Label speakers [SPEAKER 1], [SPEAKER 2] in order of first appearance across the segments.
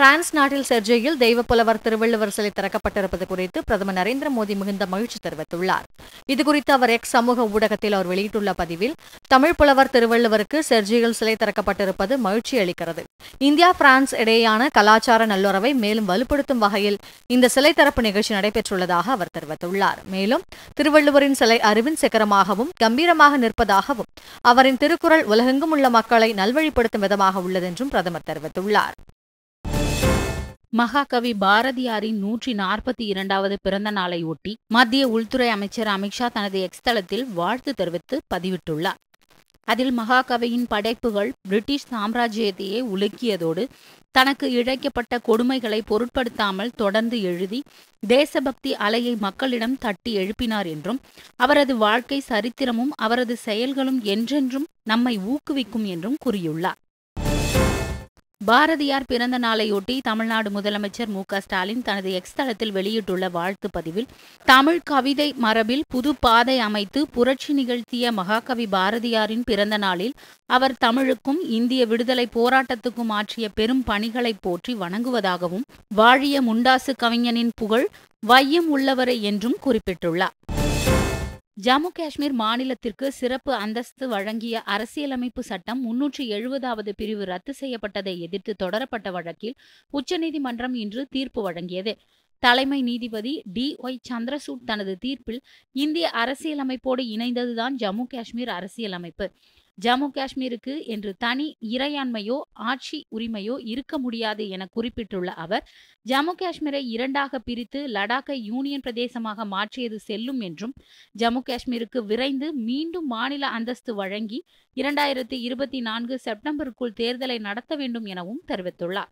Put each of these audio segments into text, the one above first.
[SPEAKER 1] France நாட்டில் செர்ஜியில் தெய்வப்புலவர் திருவள்ளுவர் சிலை திறக்கப்பட்டிருப்பது குறித்து பிரதமர் நரேந்திர மோடி மிகுந்த மகிழ்ச்சி தெரிவித்துள்ளார் இதுகுறித்து அவர் எக்ஸ் சமூக ஊடகத்தில் அவர் வெளியிட்டுள்ள பதிவில் தமிழ் புலவர் திருவள்ளுவருக்கு செர்ஜியில் சிலை திறக்கப்பட்டிருப்பது மகிழ்ச்சி அளிக்கிறது இந்தியா பிரான்ஸ் இடையேயான கலாச்சார நல்லுறவை மேலும் வலுப்படுத்தும் வகையில் இந்த சிலை திறப்பு நிகழ்ச்சி நடைபெற்றுள்ளதாக அவர் தெரிவித்துள்ளார் மேலும் திருவள்ளுவரின் சிலை அறிவின் சிகரமாகவும் கம்பீரமாக நிற்பதாகவும் அவரின் திருக்குறள் உலகெங்கும் உள்ள மக்களை நல்வழிப்படுத்தும் விதமாக உள்ளதென்றும் பிரதமர் தெரிவித்துள்ளார்
[SPEAKER 2] மகாகவி பாரதியாரின் நூற்றி நாற்பத்தி இரண்டாவது பிறந்த நாளை ஒட்டி மத்திய உள்துறை அமைச்சர் அமித்ஷா தனது எக்ஸ் தளத்தில் வாழ்த்து தெரிவித்து பதிவிட்டுள்ளார் அதில் மகாகவியின் படைப்புகள் பிரிட்டிஷ் சாம்ராஜ்யத்தையே உலுக்கியதோடு தனக்கு இழைக்கப்பட்ட கொடுமைகளை பொருட்படுத்தாமல் தொடர்ந்து எழுதி தேசபக்தி அலையை மக்களிடம் தட்டி எழுப்பினார் என்றும் அவரது வாழ்க்கை சரித்திரமும் அவரது செயல்களும் என்றென்றும் நம்மை ஊக்குவிக்கும் என்றும் கூறியுள்ளார் பாரதியார் பிறந்த நாளையொட்டி தமிழ்நாடு முதலமைச்சர் மு க ஸ்டாலின் தனது எக்ஸ் தளத்தில் வெளியிட்டுள்ள வாழ்த்து பதிவில் தமிழ் கவிதை மரபில் புது பாதை அமைத்து புரட்சி நிகழ்த்திய மகாகவி பாரதியாரின் பிறந்த நாளில் அவர் தமிழுக்கும் இந்திய விடுதலை போராட்டத்துக்கும் ஆற்றிய பெரும் பணிகளை போற்றி வணங்குவதாகவும் வாழிய முண்டாசு கவிஞனின் புகழ் வையம் உள்ளவரை என்றும் குறிப்பிட்டுள்ளார் ஜம்மு காஷ்மீர் மாநிலத்திற்கு சிறப்பு அந்தஸ்து வழங்கிய அரசியலமைப்பு சட்டம் முன்னூற்றி எழுபதாவது பிரிவு ரத்து செய்யப்பட்டதை எதிர்த்து தொடரப்பட்ட வழக்கில் உச்சநீதிமன்றம் இன்று தீர்ப்பு வழங்கியது தலைமை நீதிபதி டி ஒய் சந்திரசூட் தனது தீர்ப்பில் இந்திய அரசியலமைப்போடு இணைந்ததுதான் ஜம்மு காஷ்மீர் அரசியலமைப்பு ஜம்மு காஷ்மீருக்கு என்று தனி இறையாண்மையோ ஆட்சி உரிமையோ இருக்க முடியாது என குறிப்பிட்டுள்ள அவர் ஜம்மு காஷ்மீரை இரண்டாக பிரித்து லடாக்கை யூனியன் பிரதேசமாக மாற்றியது செல்லும் என்றும் ஜம்மு காஷ்மீருக்கு விரைந்து மீண்டும் மாநில அந்தஸ்து வழங்கி இரண்டாயிரத்தி இருபத்தி நான்கு செப்டம்பருக்குள் தேர்தலை நடத்த வேண்டும் எனவும் தெரிவித்துள்ளார்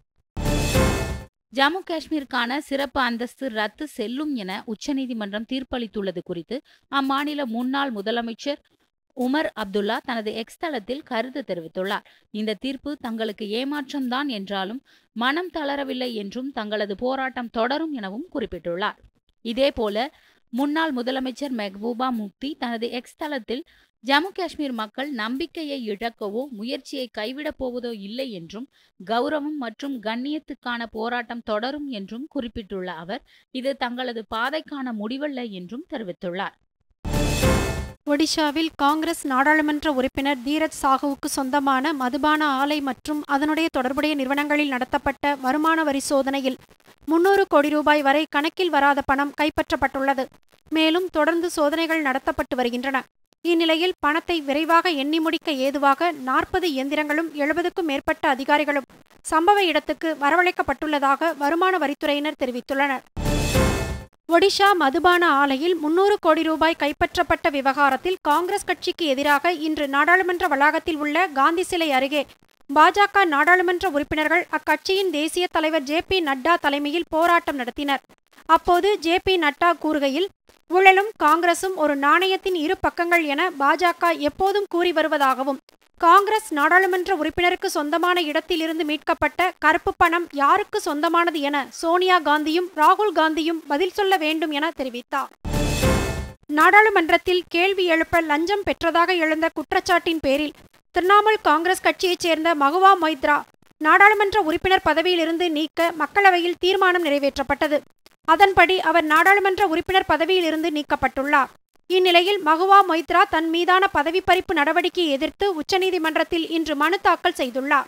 [SPEAKER 2] ஜம்மு காஷ்மீருக்கான சிறப்பு அந்தஸ்து ரத்து செல்லும் என உச்சநீதிமன்றம் தீர்ப்பளித்துள்ளது குறித்து அம்மாநில முன்னாள் முதலமைச்சர் உமர் அப்துல்லா தனது எக்ஸ் தளத்தில் கருத்து தெரிவித்துள்ளார் இந்த தீர்ப்பு தங்களுக்கு ஏமாற்றம்தான் என்றாலும் மனம் தளரவில்லை என்றும் தங்களது போராட்டம் தொடரும் எனவும் குறிப்பிட்டுள்ளார் இதேபோல முன்னாள் முதலமைச்சர் மெஹபூபா முக்தி தனது எக்ஸ் தளத்தில் ஜம்மு காஷ்மீர் மக்கள் நம்பிக்கையை இழக்கவோ முயற்சியை கைவிடப் போவதோ இல்லை என்றும் கௌரவம் மற்றும் கண்ணியத்துக்கான போராட்டம் தொடரும் என்றும் குறிப்பிட்டுள்ள அவர் இது தங்களது பாதைக்கான முடிவல்ல என்றும் தெரிவித்துள்ளார்
[SPEAKER 3] ஒடிஷாவில் காங்கிரஸ் நாடாளுமன்ற உறுப்பினர் தீரஜ் சாகுவுக்கு சொந்தமான மதுபான ஆலை மற்றும் அதனுடைய தொடர்புடைய நிறுவனங்களில் நடத்தப்பட்ட வருமான வரி சோதனையில் முன்னூறு கோடி ரூபாய் வரை கணக்கில் வராத பணம் கைப்பற்றப்பட்டுள்ளது மேலும் தொடர்ந்து சோதனைகள் நடத்தப்பட்டு வருகின்றன இந்நிலையில் பணத்தை விரைவாக எண்ணி முடிக்க ஏதுவாக நாற்பது இயந்திரங்களும் எழுபதுக்கும் மேற்பட்ட அதிகாரிகளும் சம்பவ இடத்துக்கு வரவழைக்கப்பட்டுள்ளதாக வருமான வரித்துறையினர் தெரிவித்துள்ளனர் ஒடிஷா மதுபான ஆலையில் முன்னூறு கோடி ரூபாய் கைப்பற்றப்பட்ட விவகாரத்தில் காங்கிரஸ் கட்சிக்கு எதிராக இன்று நாடாளுமன்ற வளாகத்தில் உள்ள காந்தி சிலை அருகே பாஜக நாடாளுமன்ற உறுப்பினர்கள் அக்கட்சியின் தேசிய தலைவர் ஜே பி நட்டா தலைமையில் போராட்டம் நடத்தினர் அப்போது ஜே பி நட்டா கூறுகையில் ஊழலும் காங்கிரசும் ஒரு நாணயத்தின் இரு பக்கங்கள் என பாஜக எப்போதும் கூறி வருவதாகவும் காங்கிரஸ் நாடாளுமன்ற உறுப்பினருக்கு சொந்தமான இடத்திலிருந்து மீட்கப்பட்ட கருப்பு பணம் யாருக்கு சொந்தமானது என சோனியா காந்தியும் ராகுல் காந்தியும் பதில் சொல்ல வேண்டும் என தெரிவித்தார் நாடாளுமன்றத்தில் கேள்வி எழுப்ப லஞ்சம் பெற்றதாக எழுந்த குற்றச்சாட்டின் பேரில் திரிணாமுல் காங்கிரஸ் கட்சியைச் சேர்ந்த மகுவா மொய்த்ரா நாடாளுமன்ற உறுப்பினர் பதவியிலிருந்து நீக்க மக்களவையில் தீர்மானம் நிறைவேற்றப்பட்டது அதன்படி அவர் நாடாளுமன்ற உறுப்பினர் பதவியிலிருந்து நீக்கப்பட்டுள்ளார் இந்நிலையில் மகுவா மொய்த்ரா தன் மீதான பதவி பறிப்பு நடவடிக்கையை எதிர்த்து உச்சநீதிமன்றத்தில் இன்று மனு தாக்கல் செய்துள்ளார்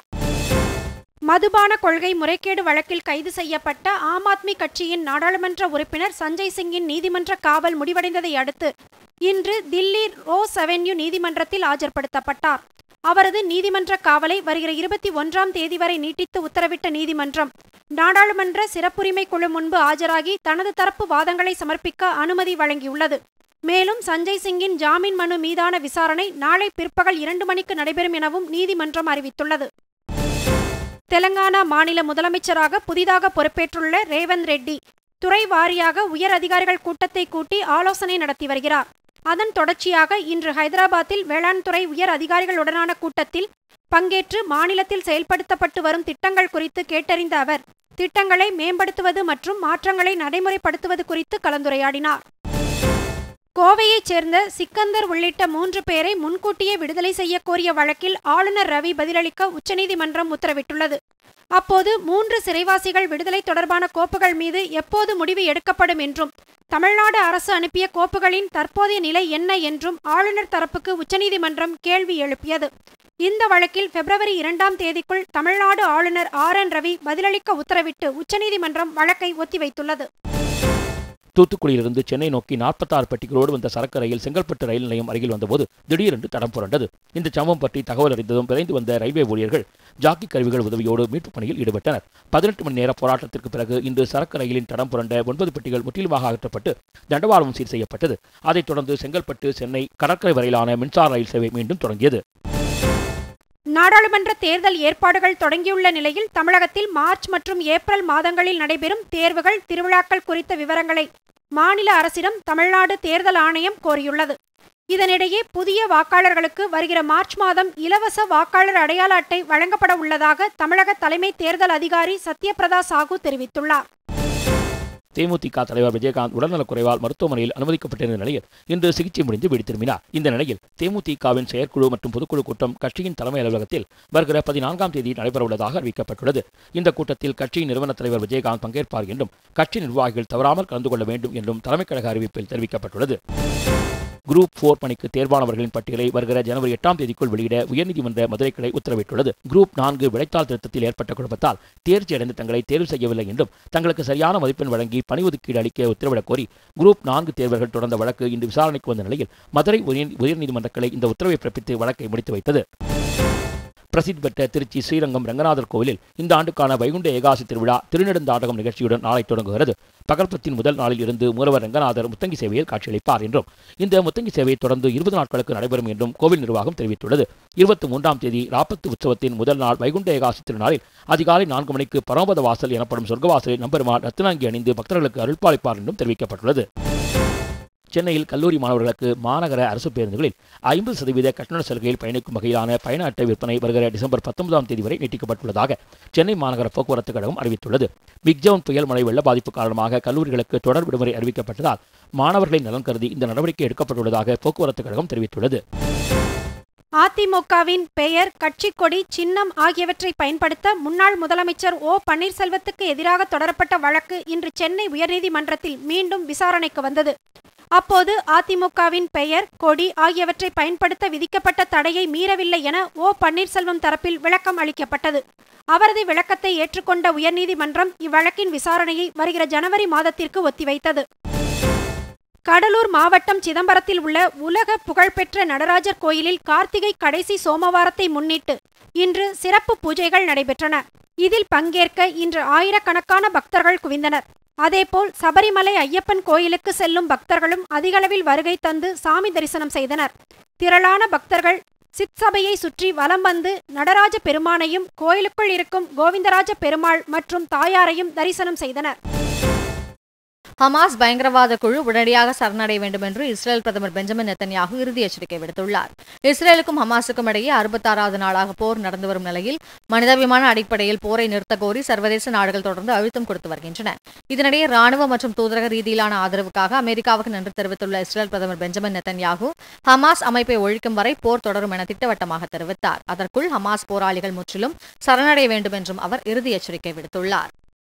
[SPEAKER 3] மதுபான கொள்கை முறைகேடு வழக்கில் கைது செய்யப்பட்ட ஆம் ஆத்மி கட்சியின் நாடாளுமன்ற உறுப்பினர் சஞ்சய் சிங்கின் நீதிமன்ற காவல் முடிவடைந்ததை அடுத்து இன்று தில்லி ரோஸ் அவென்யூ நீதிமன்றத்தில் ஆஜர்படுத்தப்பட்டார் அவரது நீதிமன்ற காவலை வருகிற இருபத்தி ஒன்றாம் தேதி வரை நீட்டித்து உத்தரவிட்ட நீதிமன்றம் நாடாளுமன்ற சிறப்புரிமை குழு முன்பு ஆஜராகி தனது தரப்பு வாதங்களை சமர்ப்பிக்க அனுமதி வழங்கியுள்ளது மேலும் சஞ்சய் சிங்கின் ஜாமீன் மனு மீதான விசாரணை நாளை பிற்பகல் இரண்டு மணிக்கு நடைபெறும் எனவும் நீதிமன்றம் அறிவித்துள்ளது தெலங்கானா மாநில முதலமைச்சராக புதிதாக பொறுப்பேற்றுள்ள ரேவந்த் ரெட்டி துறை வாரியாக உயர் அதிகாரிகள் கூட்டத்தை கூட்டி ஆலோசனை நடத்தி வருகிறார் அதன் தொடர்ச்சியாக இன்று ஹைதராபாத்தில் வேளாண் துறை உயர் அதிகாரிகளுடனான கூட்டத்தில் பங்கேற்று மாநிலத்தில் செயல்படுத்தப்பட்டு வரும் திட்டங்கள் குறித்து கேட்டறிந்த அவர் திட்டங்களை மேம்படுத்துவது மற்றும் மாற்றங்களை நடைமுறைப்படுத்துவது குறித்து கலந்துரையாடினார் கோவையைச் சேர்ந்த சிக்கந்தர் உள்ளிட்ட மூன்று பேரை முன்கூட்டியே விடுதலை செய்ய கோரிய வழக்கில் ஆளுநர் ரவி பதிலளிக்க உச்சநீதிமன்றம் உத்தரவிட்டுள்ளது அப்போது மூன்று சிறைவாசிகள் விடுதலை தொடர்பான கோப்புகள் மீது எப்போது முடிவு எடுக்கப்படும் என்றும் தமிழ்நாடு அரசு அனுப்பிய கோப்புகளின் தற்போதைய நிலை என்ன என்றும் ஆளுநர் தரப்புக்கு உச்சநீதிமன்றம் கேள்வி எழுப்பியது இந்த வழக்கில் பிப்ரவரி இரண்டாம் தேதிக்குள் தமிழ்நாடு ஆளுநர் ஆர் என் ரவி பதிலளிக்க உத்தரவிட்டு உச்சநீதிமன்றம் வழக்கை ஒத்திவைத்துள்ளது
[SPEAKER 4] தூத்துக்குடியிலிருந்து சென்னை நோக்கி நாற்பத்தாறு பெட்டிகளோடு வந்த சரக்கு ரயில் செங்கல்பட்டு ரயில் நிலையம் அருகில் வந்தபோது திடீரென்று தடம் புரண்டது இந்த சம்பவம் பற்றி தகவல் அறிந்ததும் விரைந்து வந்த ரயில்வே ஊழியர்கள் ஜாக்கி கருவிகள் உதவியோடு மீட்புப் பணியில் ஈடுபட்டனர் பதினெட்டு மணி நேர போராட்டத்திற்கு பிறகு இன்று சரக்கு ரயிலின் தடம் புரண்ட ஒன்பது பெட்டிகள் முற்றிலுமாக அகற்றப்பட்டு தண்டவாளம் சீர் செய்யப்பட்டது அதைத் தொடர்ந்து செங்கல்பட்டு சென்னை கடற்கரை வரையிலான மின்சார ரயில் சேவை மீண்டும் தொடங்கியது
[SPEAKER 3] நாடாளுமன்ற தேர்தல் ஏற்பாடுகள் தொடங்கியுள்ள நிலையில் தமிழகத்தில் மார்ச் மற்றும் ஏப்ரல் மாதங்களில் நடைபெறும் தேர்வுகள் திருவிழாக்கள் குறித்த விவரங்களை மாநில அரசிடம் தமிழ்நாடு தேர்தல் ஆணையம் கோரியுள்ளது இதனிடையே புதிய வாக்காளர்களுக்கு வருகிற மார்ச் மாதம் இலவச வாக்காளர் அடையாள அட்டை வழங்கப்பட உள்ளதாக தமிழக தலைமை தேர்தல் அதிகாரி சத்யபிரதா சாஹூ தெரிவித்துள்ளார்
[SPEAKER 4] தேமுதிக தலைவர் விஜயகாந்த் உடல்நலக் குறைவால் மருத்துவமனையில் அனுமதிக்கப்பட்டிருந்த நிலையில் இன்று சிகிச்சை முடிந்து வீடு திரும்பினார் இந்த நிலையில் தேமுதிகவின் செயற்குழு மற்றும் பொதுக்குழு கூட்டம் கட்சியின் தலைமை அலுவலகத்தில் வருகிற பதினான்காம் தேதி நடைபெறவுள்ளதாக அறிவிக்கப்பட்டுள்ளது இந்த கூட்டத்தில் கட்சியின் நிறுவன தலைவர் விஜயகாந்த் பங்கேற்பார் என்றும் கட்சி நிர்வாகிகள் தவறாமல் கலந்து கொள்ள வேண்டும் என்றும் தலைமை கழக அறிவிப்பில் தெரிவிக்கப்பட்டுள்ளது குரூப் போர் பணிக்கு தேர்வானவர்களின் பட்டியலை வருகிற ஜனவரி எட்டாம் தேதிக்குள் வெளியிட உயர்நீதிமன்ற மதுரை கிளை உத்தரவிட்டுள்ளது குரூப் நான்கு விடைத்தாள் திருத்தத்தில் ஏற்பட்ட குழப்பத்தால் தேர்ச்சி அடைந்து தங்களை தேர்வு செய்யவில்லை என்றும் தங்களுக்கு சரியான மதிப்பெண் வழங்கி பணி ஒதுக்கீடு அளிக்க உத்தரவிடக் கோரி குரூப் நான்கு தேர்வர்கள் தொடர்ந்த வழக்கு இன்று விசாரணைக்கு வந்த நிலையில் மதுரை உயர் உயர்நீதிமன்ற கிளை இந்த உத்தரவை பிறப்பித்து வழக்கை முடித்து வைத்தது பிரசித்தி பெற்ற திருச்சி ஸ்ரீரங்கம் ரங்கநாதர் கோவிலில் இந்த ஆண்டுக்கான வைகுண்ட ஏகாசி திருவிழா திருநெடுந்தாண்டகம் நிகழ்ச்சியுடன் நாளை தொடங்குகிறது பகல்பத்தின் முதல் நாளில் இருந்து மூலவர் ரங்கநாதர் முத்தங்கி சேவையில் காட்சியளிப்பார் என்றும் இந்த முத்தங்கி சேவை தொடர்ந்து இருபது நாட்களுக்கு நடைபெறும் என்றும் கோவில் நிர்வாகம் தெரிவித்துள்ளது இருபத்தி மூன்றாம் தேதி ராப்பத்து உற்சவத்தின் முதல் நாள் வைகுண்ட ஏகாசி திருநாளில் அதிகாலை நான்கு மணிக்கு பரமபத வாசல் எனப்படும் சொர்க்கவாசலில் நம்பெருமாள் ரத்னாங்கி அணிந்து பக்தர்களுக்கு அருள்பாலிப்பார் என்றும் தெரிவிக்கப்பட்டுள்ளது சென்னையில் கல்லூரி மாணவர்களுக்கு மாநகர அரசு பேருந்துகளில் ஐம்பது சதவீத கட்டண சலுகையில் பயணிக்கும் வகையிலான பயண அட்டை விற்பனை வருகிற டிசம்பர் பத்தொன்பதாம் தேதி வரை நீட்டிக்கப்பட்டுள்ளதாக சென்னை மாநகர போக்குவரத்து கழகம் அறிவித்துள்ளது பிக்ஜவுன் புயல் மழை வெள்ள பாதிப்பு காரணமாக கல்லூரிகளுக்கு தொடர் விடுமுறை அறிவிக்கப்பட்டதால் மாணவர்களின் நலன் கருதி இந்த நடவடிக்கை எடுக்கப்பட்டுள்ளதாக போக்குவரத்து கழகம் தெரிவித்துள்ளது
[SPEAKER 3] அதிமுகவின் பெயர் கட்சி கொடி சின்னம் ஆகியவற்றை பயன்படுத்த முன்னாள் முதலமைச்சர் ஓ பன்னீர்செல்வத்துக்கு எதிராக தொடரப்பட்ட வழக்கு இன்று சென்னை உயர்நீதிமன்றத்தில் மீண்டும் விசாரணைக்கு வந்தது அப்போது அதிமுகவின் பெயர் கொடி ஆகியவற்றை பயன்படுத்த விதிக்கப்பட்ட தடையை மீறவில்லை என ஓ பன்னீர்செல்வம் தரப்பில் விளக்கம் அளிக்கப்பட்டது அவரது விளக்கத்தை ஏற்றுக்கொண்ட உயர்நீதிமன்றம் இவ்வழக்கின் விசாரணையை வருகிற ஜனவரி மாதத்திற்கு ஒத்திவைத்தது கடலூர் மாவட்டம் சிதம்பரத்தில் உள்ள உலக புகழ்பெற்ற நடராஜர் கோயிலில் கார்த்திகை கடைசி சோமவாரத்தை முன்னிட்டு இன்று சிறப்பு பூஜைகள் நடைபெற்றன இதில் பங்கேற்க இன்று ஆயிரக்கணக்கான பக்தர்கள் குவிந்தனர் அதேபோல் சபரிமலை ஐயப்பன் கோயிலுக்கு செல்லும் பக்தர்களும் அதிகளவில் வருகை தந்து சாமி தரிசனம் செய்தனர் திரளான பக்தர்கள் சிற்சபையை சுற்றி வலம் வந்து நடராஜ பெருமானையும் கோயிலுக்குள் இருக்கும் கோவிந்தராஜ பெருமாள் மற்றும் தாயாரையும் தரிசனம் செய்தனர்
[SPEAKER 1] ஹமாஸ் பயங்கரவாத குழு உடனடியாக சரணடைய வேண்டும் என்று இஸ்ரேல் பிரதமர் பெஞ்சமின் நெத்தன்யாகு இறுதி எச்சரிக்கை விடுத்துள்ளார் இஸ்ரேலுக்கும் ஹமாஸுக்கும் இடையே அறுபத்தாறாவது நாளாக போர் நடந்து வரும் நிலையில் மனிதாபிமான அடிப்படையில் போரை நிறுத்த கோரி சர்வதேச நாடுகள் தொடர்ந்து அழுத்தம் கொடுத்து வருகின்றன இதனிடையே ராணுவ மற்றும் தூதரக ரீதியிலான ஆதரவுக்காக அமெரிக்காவுக்கு நன்றி தெரிவித்துள்ள இஸ்ரேல் பிரதமர் பெஞ்சமின் நெத்தன்யாகு ஹமாஸ் அமைப்பை ஒழிக்கும் வரை போர் தொடரும் என திட்டவட்டமாக தெரிவித்தார் அதற்குள் ஹமாஸ் போராளிகள் முற்றிலும் சரணடைய வேண்டும் என்றும் அவர் இறுதி எச்சரிக்கை விடுத்துள்ளார்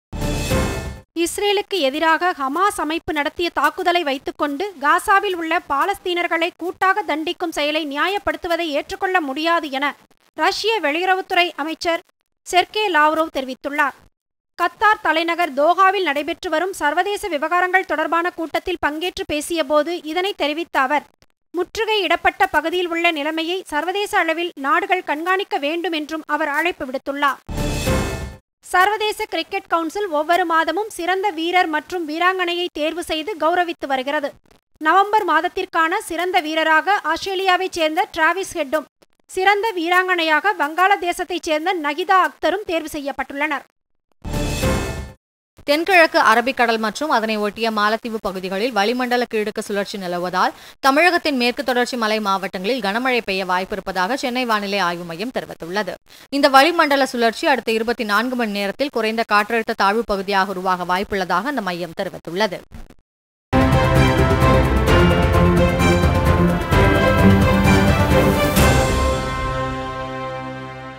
[SPEAKER 3] இஸ்ரேலுக்கு எதிராக ஹமாஸ் அமைப்பு நடத்திய தாக்குதலை வைத்துக்கொண்டு காசாவில் உள்ள பாலஸ்தீனர்களை கூட்டாக தண்டிக்கும் செயலை நியாயப்படுத்துவதை ஏற்றுக்கொள்ள முடியாது என ரஷ்ய வெளியுறவுத்துறை அமைச்சர் செர்கே லாவ்ரோவ் தெரிவித்துள்ளார் கத்தார் தலைநகர் தோஹாவில் நடைபெற்று வரும் சர்வதேச விவகாரங்கள் தொடர்பான கூட்டத்தில் பங்கேற்று பேசியபோது இதனை தெரிவித்த அவர் முற்றுகை இடப்பட்ட பகுதியில் உள்ள நிலைமையை சர்வதேச அளவில் நாடுகள் கண்காணிக்க வேண்டும் என்றும் அவர் அழைப்பு விடுத்துள்ளார் சர்வதேச கிரிக்கெட் கவுன்சில் ஒவ்வொரு மாதமும் சிறந்த வீரர் மற்றும் வீராங்கனையை தேர்வு செய்து கௌரவித்து வருகிறது நவம்பர் மாதத்திற்கான சிறந்த வீரராக ஆஸ்திரேலியாவைச் சேர்ந்த டிராவிஸ் ஹெட்டும் சிறந்த வீராங்கனையாக வங்காளதேசத்தைச் சேர்ந்த நகிதா அக்தரும் தேர்வு செய்யப்பட்டுள்ளனர்
[SPEAKER 1] தென்கிழக்கு அரபிக்கடல் மற்றும் அதனை ஒட்டிய மாலத்தீவு பகுதிகளில் வளிமண்டல கீழக்கு சுழற்சி நிலவுவதால் தமிழகத்தின் மேற்கு தொடர்ச்சி மலை மாவட்டங்களில் கனமழை பெய்ய வாய்ப்பிருப்பதாக சென்னை வானிலை ஆய்வு மையம் தெரிவித்துள்ளது இந்த வளிமண்டல சுழற்சி அடுத்த இருபத்தி நான்கு மணி நேரத்தில் குறைந்த காற்றழுத்த தாழ்வு பகுதியாக உருவாக வாய்ப்புள்ளதாக அந்த மையம் தெரிவித்துள்ளது